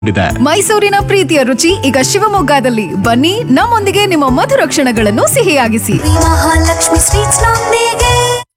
ಇದೆ ಮೈಸೂರಿನ ಪ್ರೀತಿಯ ರುಚಿ ಈಗ ಶಿವಮೊಗ್ಗದಲ್ಲಿ ಬನ್ನಿ ನಮ್ಮೊಂದಿಗೆ ನಿಮ್ಮ ಮಧುರ ಕ್ಷಣಗಳನ್ನು ಸಿಹಿಯಾಗಿಸಿ ಮಹಾಲಕ್ಷ್ಮಿ ಸ್ವೀಟ್ಸ್ ನೊಂದಿಗೆ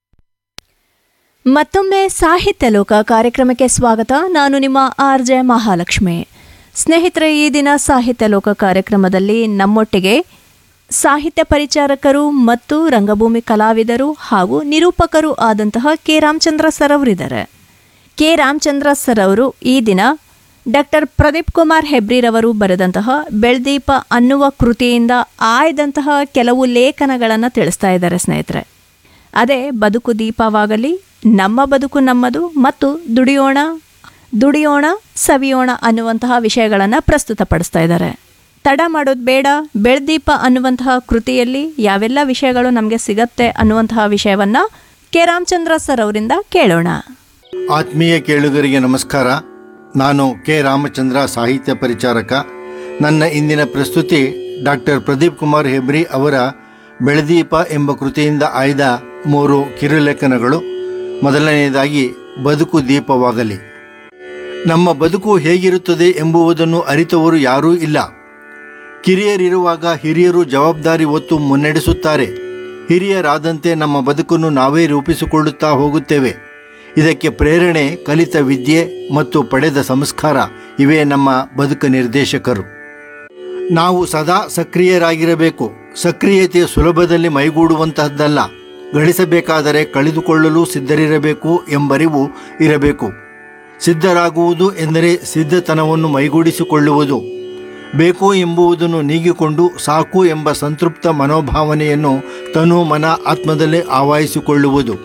ಮತ್ತೊಮ್ಮೆ ಸಾಹಿತ್ಯ ಲೋಕ ಕಾರ್ಯಕ್ರಮಕ್ಕೆ ಸ್ವಾಗತ ನಾನು ನಿಮ್ಮ ಆರ್ ಜೆ ಮಹಾಲಕ್ಷ್ಮಿ ಸ್ನೇಹಿತರೆ ಈ ದಿನ ಸಾಹಿತ್ಯ ಲೋಕ ಕಾರ್ಯಕ್ರಮದಲ್ಲಿ ನಮ್ಮೊಟ್ಟಿಗೆ ಸಾಹಿತ್ಯ ಪರಿಚಾರಕರು ಮತ್ತು ರಂಗಭೂಮಿ ಕಲಾವಿದರು ಹಾಗೂ ನಿರೂಪಕರು ಆದಂತಹ ಕೆ ರಾಮಚಂದ್ರ ಸರ್ ಅವರಿದ್ದಾರೆ ಕೆ ರಾಮಚಂದ್ರ ಸರ್ ಅವರು ಈ ದಿನ ಡಾಕ್ಟರ್ ಪ್ರದೀಪ್ ಕುಮಾರ್ ಹೆಬ್ರಿರವರು ಬರೆದಂತಹ ಬೆಳ್ದೀಪ ಅನ್ನುವ ಕೃತಿಯಿಂದ ಆಯ್ದಂತಹ ಕೆಲವು ಲೇಖನಗಳನ್ನು ತಿಳಿಸ್ತಾ ಇದ್ದಾರೆ ಸ್ನೇಹಿತರೆ ಅದೇ ಬದುಕು ದೀಪವಾಗಲಿ ನಮ್ಮ ಬದುಕು ನಮ್ಮದು ಮತ್ತು ದುಡಿಯೋಣ ದುಡಿಯೋಣ ಸವಿಯೋಣ ಅನ್ನುವಂತಹ ವಿಷಯಗಳನ್ನು ಪ್ರಸ್ತುತಪಡಿಸ್ತಾ ಇದ್ದಾರೆ ತಡ ಮಾಡೋದು ಬೇಡ ಬೆಳ್ದೀಪ ಅನ್ನುವಂತಹ ಕೃತಿಯಲ್ಲಿ ಯಾವೆಲ್ಲ ವಿಷಯಗಳು ನಮಗೆ ಸಿಗತ್ತೆ ಅನ್ನುವಂತಹ ವಿಷಯವನ್ನು ಕೆ ರಾಮಚಂದ್ರ ಸರ್ ಅವರಿಂದ ಕೇಳೋಣ ಆತ್ಮೀಯ ಕೇಳುಗರಿಗೆ ನಮಸ್ಕಾರ ನಾನು ಕೆ ರಾಮಚಂದ್ರ ಸಾಹಿತ್ಯ ಪರಿಚಾರಕ ನನ್ನ ಇಂದಿನ ಪ್ರಸ್ತುತಿ ಡಾಕ್ಟರ್ ಪ್ರದೀಪ್ ಕುಮಾರ್ ಹೆಬ್ರಿ ಅವರ ಬೆಳದೀಪ ಎಂಬ ಕೃತಿಯಿಂದ ಆಯ್ದ ಮೂರು ಕಿರುಲೇಖನಗಳು ಮೊದಲನೆಯದಾಗಿ ಬದುಕು ದೀಪವಾಗಲಿ ನಮ್ಮ ಬದುಕು ಹೇಗಿರುತ್ತದೆ ಎಂಬುವುದನ್ನು ಅರಿತವರು ಯಾರೂ ಇಲ್ಲ ಕಿರಿಯರಿರುವಾಗ ಹಿರಿಯರು ಜವಾಬ್ದಾರಿ ಹೊತ್ತು ಮುನ್ನಡೆಸುತ್ತಾರೆ ಹಿರಿಯರಾದಂತೆ ನಮ್ಮ ಬದುಕನ್ನು ನಾವೇ ರೂಪಿಸಿಕೊಳ್ಳುತ್ತಾ ಹೋಗುತ್ತೇವೆ ಇದಕ್ಕೆ ಪ್ರೇರಣೆ ಕಲಿತ ವಿದ್ಯೆ ಮತ್ತು ಪಡೆದ ಸಂಸ್ಕಾರ ಇವೇ ನಮ್ಮ ಬದುಕು ನಿರ್ದೇಶಕರು ನಾವು ಸದಾ ಸಕ್ರಿಯರಾಗಿರಬೇಕು ಸಕ್ರಿಯತೆ ಸುಲಭದಲ್ಲಿ ಮೈಗೂಡುವಂತಹದ್ದಲ್ಲ ಗಳಿಸಬೇಕಾದರೆ ಕಳೆದುಕೊಳ್ಳಲು ಸಿದ್ಧರಿರಬೇಕು ಎಂಬರಿವು ಇರಬೇಕು ಸಿದ್ಧರಾಗುವುದು ಎಂದರೆ ಸಿದ್ಧತನವನ್ನು ಮೈಗೂಡಿಸಿಕೊಳ್ಳುವುದು ಬೇಕು ಎಂಬುದನ್ನು ನೀಗಿಕೊಂಡು ಸಾಕು ಎಂಬ ಸಂತೃಪ್ತ ಮನೋಭಾವನೆಯನ್ನು ತನು ಮನ ಆತ್ಮದಲ್ಲೇ ಆವಾಹಿಸಿಕೊಳ್ಳುವುದು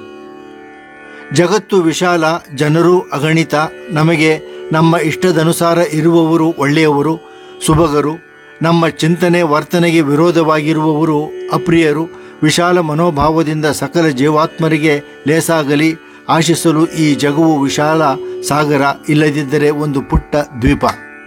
ಜಗತ್ತು ವಿಶಾಲ ಜನರು ಅಗಣಿತ ನಮಗೆ ನಮ್ಮ ಇಷ್ಟದನುಸಾರ ಇರುವವರು ಒಳ್ಳೆಯವರು ಸುಭಗರು ನಮ್ಮ ಚಿಂತನೆ ವರ್ತನೆಗೆ ವಿರೋಧವಾಗಿರುವವರು ಅಪ್ರಿಯರು ವಿಶಾಲ ಮನೋಭಾವದಿಂದ ಸಕಲ ಜೀವಾತ್ಮರಿಗೆ ಲೇಸಾಗಲಿ ಆಶಿಸಲು ಈ ಜಗವು ವಿಶಾಲ ಸಾಗರ ಇಲ್ಲದಿದ್ದರೆ ಒಂದು ಪುಟ್ಟ ದ್ವೀಪ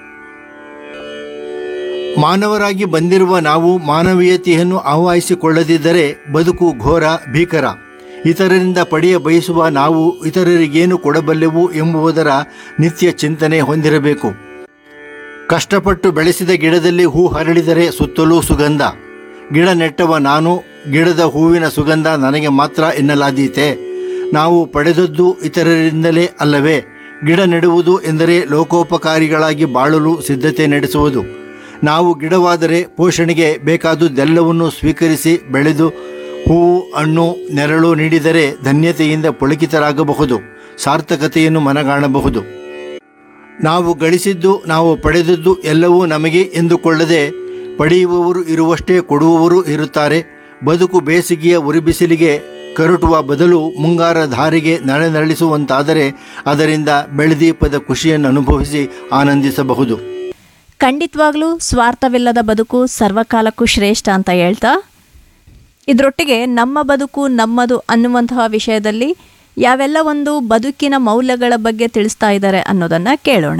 ಮಾನವರಾಗಿ ಬಂದಿರುವ ನಾವು ಮಾನವೀಯತೆಯನ್ನು ಆವಾಹಿಸಿಕೊಳ್ಳದಿದ್ದರೆ ಬದುಕು ಘೋರ ಭೀಕರ ಇತರರಿಂದ ಪಡೆಯ ಬಯಸುವ ನಾವು ಇತರರಿಗೇನು ಕೊಡಬಲ್ಲೆವು ಎಂಬುದರ ನಿತ್ಯ ಚಿಂತನೆ ಹೊಂದಿರಬೇಕು ಕಷ್ಟಪಟ್ಟು ಬೆಳೆಸಿದ ಗಿಡದಲ್ಲಿ ಹೂ ಹರಡಿದರೆ ಸುತ್ತಲೂ ಸುಗಂಧ ಗಿಡ ನೆಟ್ಟವ ನಾನು ಗಿಡದ ಹೂವಿನ ಸುಗಂಧ ನನಗೆ ಮಾತ್ರ ಎನ್ನಲಾದೀತೆ ನಾವು ಪಡೆದದ್ದು ಇತರರಿಂದಲೇ ಅಲ್ಲವೇ ಗಿಡ ನೆಡುವುದು ಎಂದರೆ ಲೋಕೋಪಕಾರಿಗಳಾಗಿ ಬಾಳಲು ಸಿದ್ಧತೆ ನಡೆಸುವುದು ನಾವು ಗಿಡವಾದರೆ ಪೋಷಣೆಗೆ ಬೇಕಾದುದೆಲ್ಲವನ್ನೂ ಸ್ವೀಕರಿಸಿ ಬೆಳೆದು ಹೂವು ಹಣ್ಣು ನೆರಳು ನೀಡಿದರೆ ಧನ್ಯತೆಯಿಂದ ಪುಳಕಿತರಾಗಬಹುದು ಸಾರ್ಥಕತೆಯನ್ನು ಮನಗಾಣಬಹುದು ನಾವು ಗಳಿಸಿದ್ದು ನಾವು ಪಡೆದದ್ದು ಎಲ್ಲವೂ ನಮಗೆ ಎಂದುಕೊಳ್ಳದೆ ಪಡೆಯುವವರು ಇರುವಷ್ಟೇ ಕೊಡುವವರು ಇರುತ್ತಾರೆ ಬದುಕು ಬೇಸಿಗೆಯ ಉರಿಬಿಸಿಲಿಗೆ ಕರುಟುವ ಬದಲು ಮುಂಗಾರ ಧಾರೆಗೆ ನಳೆನರಳಿಸುವಂತಾದರೆ ಅದರಿಂದ ಬೆಳದೀಪದ ಖುಷಿಯನ್ನು ಅನುಭವಿಸಿ ಆನಂದಿಸಬಹುದು ಖಂಡಿತವಾಗ್ಲೂ ಸ್ವಾರ್ಥವಿಲ್ಲದ ಬದುಕು ಸರ್ವಕಾಲಕ್ಕೂ ಶ್ರೇಷ್ಠ ಅಂತ ಹೇಳ್ತಾ ಇದರೊಟ್ಟಿಗೆ ನಮ್ಮ ಬದುಕು ನಮ್ಮದು ಅನ್ನುವಂತಹ ವಿಷಯದಲ್ಲಿ ಯಾವೆಲ್ಲ ಒಂದು ಬದುಕಿನ ಮೌಲ್ಯಗಳ ಬಗ್ಗೆ ತಿಳಿಸ್ತಾ ಇದ್ದಾರೆ ಅನ್ನೋದನ್ನು ಕೇಳೋಣ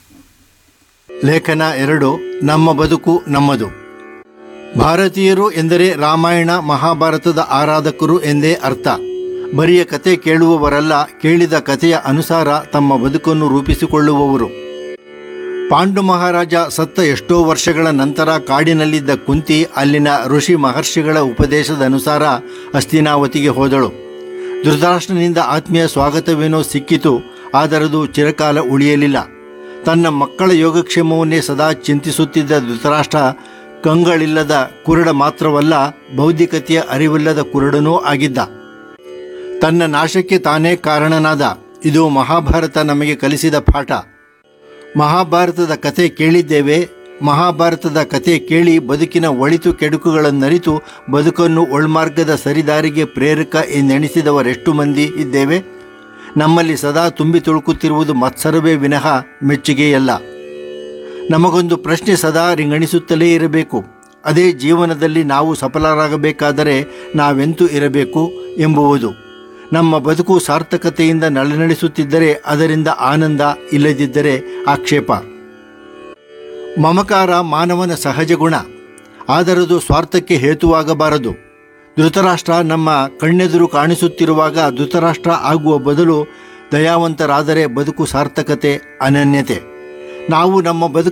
ಲೇಖನ ಎರಡು ನಮ್ಮ ಬದುಕು ನಮ್ಮದು ಭಾರತೀಯರು ಎಂದರೆ ರಾಮಾಯಣ ಮಹಾಭಾರತದ ಆರಾಧಕರು ಎಂದೇ ಅರ್ಥ ಬರಿಯ ಕತೆ ಕೇಳುವವರಲ್ಲ ಕೇಳಿದ ಕಥೆಯ ಅನುಸಾರ ತಮ್ಮ ಬದುಕನ್ನು ರೂಪಿಸಿಕೊಳ್ಳುವವರು ಪಾಂಡು ಮಹಾರಾಜ ಸತ್ತ ಎಷ್ಟೋ ವರ್ಷಗಳ ನಂತರ ಕಾಡಿನಲ್ಲಿದ್ದ ಕುಂತಿ ಅಲ್ಲಿನ ಋಷಿ ಮಹರ್ಷಿಗಳ ಉಪದೇಶದ ಅನುಸಾರ ಹಸ್ತಿನಾವತಿಗೆ ಹೋದಳು ಧೃತರಾಷ್ಟ್ರನಿಂದ ಆತ್ಮೀಯ ಸ್ವಾಗತವೇನೋ ಸಿಕ್ಕಿತು ಆದರದು ಚಿರಕಾಲ ಉಳಿಯಲಿಲ್ಲ ತನ್ನ ಮಕ್ಕಳ ಯೋಗಕ್ಷೇಮವನ್ನೇ ಸದಾ ಚಿಂತಿಸುತ್ತಿದ್ದ ಧೃತರಾಷ್ಟ್ರ ಕಂಗಳಿಲ್ಲದ ಕುರುಡ ಮಾತ್ರವಲ್ಲ ಬೌದ್ಧಿಕತೆಯ ಅರಿವಿಲ್ಲದ ಕುರುಡನೂ ಆಗಿದ್ದ ತನ್ನ ನಾಶಕ್ಕೆ ತಾನೇ ಕಾರಣನಾದ ಇದು ಮಹಾಭಾರತ ನಮಗೆ ಕಲಿಸಿದ ಪಾಠ ಮಹಾಭಾರತದ ಕತೆ ಕೇಳಿದ್ದೇವೆ ಮಹಾಭಾರತದ ಕತೆ ಕೇಳಿ ಬದುಕಿನ ಒಳಿತು ಕೆಡುಕುಗಳನ್ನರಿತು ಬದುಕನ್ನು ಒಳ್ಮಾರ್ಗದ ಸರಿದಾರಿಗೆ ಪ್ರೇರಕ ಎಂದೆಣಿಸಿದವರೆಷ್ಟು ಮಂದಿ ಇದ್ದೇವೆ ನಮ್ಮಲ್ಲಿ ಸದಾ ತುಂಬಿ ತುಳುಕುತ್ತಿರುವುದು ಮತ್ಸರವೇ ವಿನಃ ಮೆಚ್ಚುಗೆಯಲ್ಲ ನಮಗೊಂದು ಪ್ರಶ್ನೆ ಸದಾ ರಿಂಗಣಿಸುತ್ತಲೇ ಇರಬೇಕು ಅದೇ ಜೀವನದಲ್ಲಿ ನಾವು ಸಫಲರಾಗಬೇಕಾದರೆ ನಾವೆಂತೂ ಇರಬೇಕು ಎಂಬುವುದು ನಮ್ಮ ಬದುಕು ಸಾರ್ಥಕತೆಯಿಂದ ನಳನಳಿಸುತ್ತಿದ್ದರೆ ಅದರಿಂದ ಆನಂದ ಇಲ್ಲದಿದ್ದರೆ ಆಕ್ಷೇಪ ಮಮಕಾರ ಮಾನವನ ಸಹಜ ಗುಣ ಆದರದು ಸ್ವಾರ್ಥಕ್ಕೆ ಹೇತುವಾಗಬಾರದು ಧೃತರಾಷ್ಟ್ರ ನಮ್ಮ ಕಣ್ಣೆದುರು ಕಾಣಿಸುತ್ತಿರುವಾಗ ಧೃತರಾಷ್ಟ್ರ ಆಗುವ ಬದಲು ದಯಾವಂತರಾದರೆ ಬದುಕು ಸಾರ್ಥಕತೆ ಅನನ್ಯತೆ ನಾವು ನಮ್ಮ ಬದುಕು